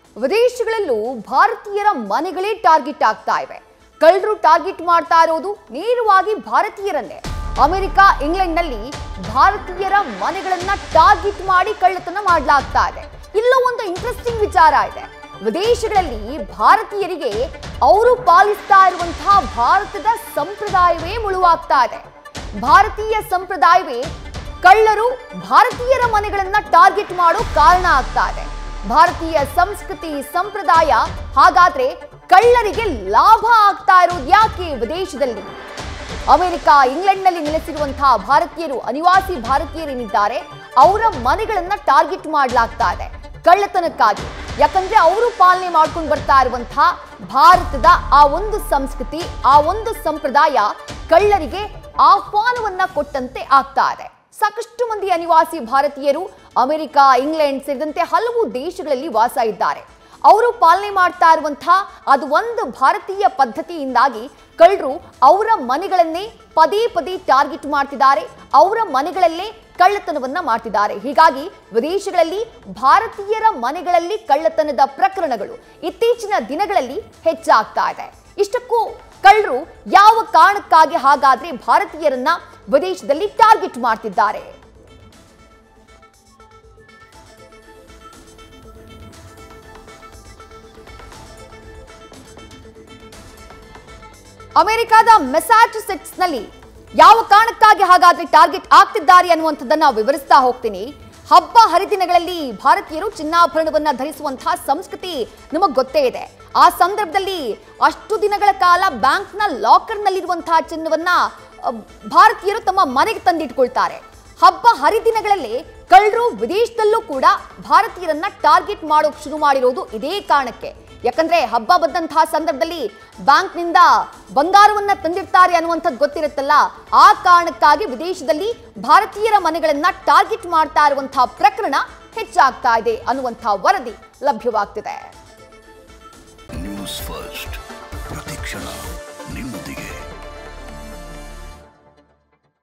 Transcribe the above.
ವಿದೇಶಗಳಲ್ಲೂ ಭಾರತೀಯರ ಮನೆಗಳೇ ಟಾರ್ಗೆಟ್ ಆಗ್ತಾ ಇವೆ ಕಳ್ಳರು ಟಾರ್ಗೆಟ್ ಮಾಡ್ತಾ ಇರೋದು ನೇರವಾಗಿ ಭಾರತೀಯರನ್ನೇ ಅಮೆರಿಕ ಇಂಗ್ಲೆಂಡ್ನಲ್ಲಿ ಭಾರತೀಯರ ಮನೆಗಳನ್ನ ಟಾರ್ಗೆಟ್ ಮಾಡಿ ಕಳ್ಳತನ ಮಾಡಲಾಗ್ತಾ ಇದೆ ಇಲ್ಲೂ ಒಂದು ಇಂಟ್ರೆಸ್ಟಿಂಗ್ ವಿಚಾರ ಇದೆ ವಿದೇಶಗಳಲ್ಲಿ ಭಾರತೀಯರಿಗೆ ಅವರು ಪಾಲಿಸ್ತಾ ಇರುವಂತಹ ಭಾರತದ ಸಂಪ್ರದಾಯವೇ ಮುಳುವಾಗ್ತಾ ಇದೆ ಭಾರತೀಯ ಸಂಪ್ರದಾಯವೇ ಕಳ್ಳರು ಭಾರತೀಯರ ಮನೆಗಳನ್ನ ಟಾರ್ಗೆಟ್ ಮಾಡೋ ಕಾರಣ ಆಗ್ತಾ ಇದೆ ಭಾರತೀಯ ಸಂಸ್ಕೃತಿ ಸಂಪ್ರದಾಯ ಹಾಗಾದ್ರೆ ಕಳ್ಳರಿಗೆ ಲಾಭ ಆಗ್ತಾ ಇರೋದು ಯಾಕೆ ವಿದೇಶದಲ್ಲಿ ಅಮೆರಿಕ ಇಂಗ್ಲೆಂಡ್ನಲ್ಲಿ ನೆಲೆಸಿರುವಂತಹ ಭಾರತೀಯರು ಅನಿವಾಸಿ ಭಾರತೀಯರೇನಿದ್ದಾರೆ ಅವರ ಮನೆಗಳನ್ನ ಟಾರ್ಗೆಟ್ ಮಾಡಲಾಗ್ತಾ ಇದೆ ಕಳ್ಳತನಕ್ಕಾಗಿ ಯಾಕಂದ್ರೆ ಅವರು ಪಾಲನೆ ಮಾಡ್ಕೊಂಡು ಬರ್ತಾ ಇರುವಂತಹ ಭಾರತದ ಆ ಒಂದು ಸಂಸ್ಕೃತಿ ಆ ಒಂದು ಸಂಪ್ರದಾಯ ಕಳ್ಳರಿಗೆ ಆಹ್ವಾನವನ್ನ ಕೊಟ್ಟಂತೆ ಆಗ್ತಾ ಇದೆ ಸಾಕಷ್ಟು ಮಂದಿ ಅನಿವಾಸಿ ಭಾರತೀಯರು ಅಮೆರಿಕ ಇಂಗ್ಲೆಂಡ್ ಸೇರಿದಂತೆ ಹಲವು ದೇಶಗಳಲ್ಲಿ ವಾಸ ಇದ್ದಾರೆ ಅವರು ಪಾಲನೆ ಮಾಡ್ತಾ ಇರುವಂತಹ ಅದು ಒಂದು ಭಾರತೀಯ ಪದ್ಧತಿಯಿಂದಾಗಿ ಕಳ್ಳರು ಅವರ ಮನೆಗಳನ್ನೇ ಪದೇ ಪದೇ ಟಾರ್ಗೆಟ್ ಮಾಡ್ತಿದ್ದಾರೆ ಅವರ ಮನೆಗಳಲ್ಲೇ ಕಳ್ಳತನವನ್ನ ಮಾಡ್ತಿದ್ದಾರೆ ಹೀಗಾಗಿ ವಿದೇಶಗಳಲ್ಲಿ ಭಾರತೀಯರ ಮನೆಗಳಲ್ಲಿ ಕಳ್ಳತನದ ಪ್ರಕರಣಗಳು ಇತ್ತೀಚಿನ ದಿನಗಳಲ್ಲಿ ಹೆಚ್ಚಾಗ್ತಾ ಇದೆ ಇಷ್ಟಕ್ಕೂ ಕಳ್ಳರು ಯಾವ ಕಾರಣಕ್ಕಾಗಿ ಹಾಗಾದ್ರೆ ಭಾರತೀಯರನ್ನ ವಿದೇಶದಲ್ಲಿ ಟಾರ್ಗೆಟ್ ಮಾಡ್ತಿದ್ದಾರೆ ಅಮೆರಿಕದ ಮೆಸಾಚುಸೆಟ್ಸ್ನಲ್ಲಿ ಯಾವ ಕಾರಣಕ್ಕಾಗಿ ಹಾಗಾದ್ರೆ ಟಾರ್ಗೆಟ್ ಆಗ್ತಿದ್ದಾರೆ ಅನ್ನುವಂಥದ್ದನ್ನ ವಿವರಿಸ್ತಾ ಹೋಗ್ತೀನಿ ಹಬ್ಬ ಹರಿದಿನಗಳಲ್ಲಿ ಭಾರತೀಯರು ಚಿನ್ನಾಭರಣವನ್ನ ಧರಿಸುವಂತಹ ಸಂಸ್ಕೃತಿ ನಮಗ್ ಗೊತ್ತೇ ಇದೆ ಆ ಸಂದರ್ಭದಲ್ಲಿ ಅಷ್ಟು ದಿನಗಳ ಕಾಲ ಬ್ಯಾಂಕ್ನ ಲಾಕರ್ನಲ್ಲಿರುವಂತಹ ಚಿನ್ನವನ್ನ ಅ, ಭಾರತೀಯರು ತಮ್ಮ ಮನೆಗೆ ತಂದಿಟ್ಕೊಳ್ತಾರೆ ಹಬ್ಬ ಹರಿದಿನಗಳಲ್ಲಿ ಕಳ್ಳರು ವಿದೇಶದಲ್ಲೂ ಕೂಡ ಭಾರತೀಯರನ್ನ ಟಾರ್ಗೆಟ್ ಮಾಡೋಕ್ ಶುರು ಮಾಡಿರೋದು ಇದೇ ಕಾರಣಕ್ಕೆ ಯಾಕಂದ್ರೆ ಹಬ್ಬ ಬಂದಂತಹ ಸಂದರ್ಭದಲ್ಲಿ ಬ್ಯಾಂಕ್ನಿಂದ ಬಂಗಾರವನ್ನ ತಂದಿರ್ತಾರೆ ಅನ್ನುವಂಥದ್ದು ಗೊತ್ತಿರುತ್ತಲ್ಲ ಆ ಕಾರಣಕ್ಕಾಗಿ ವಿದೇಶದಲ್ಲಿ ಭಾರತೀಯರ ಮನೆಗಳನ್ನ ಟಾರ್ಗೆಟ್ ಮಾಡ್ತಾ ಇರುವಂತಹ ಪ್ರಕರಣ ಹೆಚ್ಚಾಗ್ತಾ ಇದೆ ಅನ್ನುವಂತಹ ವರದಿ ಲಭ್ಯವಾಗ್ತಿದೆ ನ್ಯೂಸ್ ಫಸ್ಟ್ ಪ್ರತಿಕ್ಷಣ ನಿಮ್ಮೊಂದಿಗೆ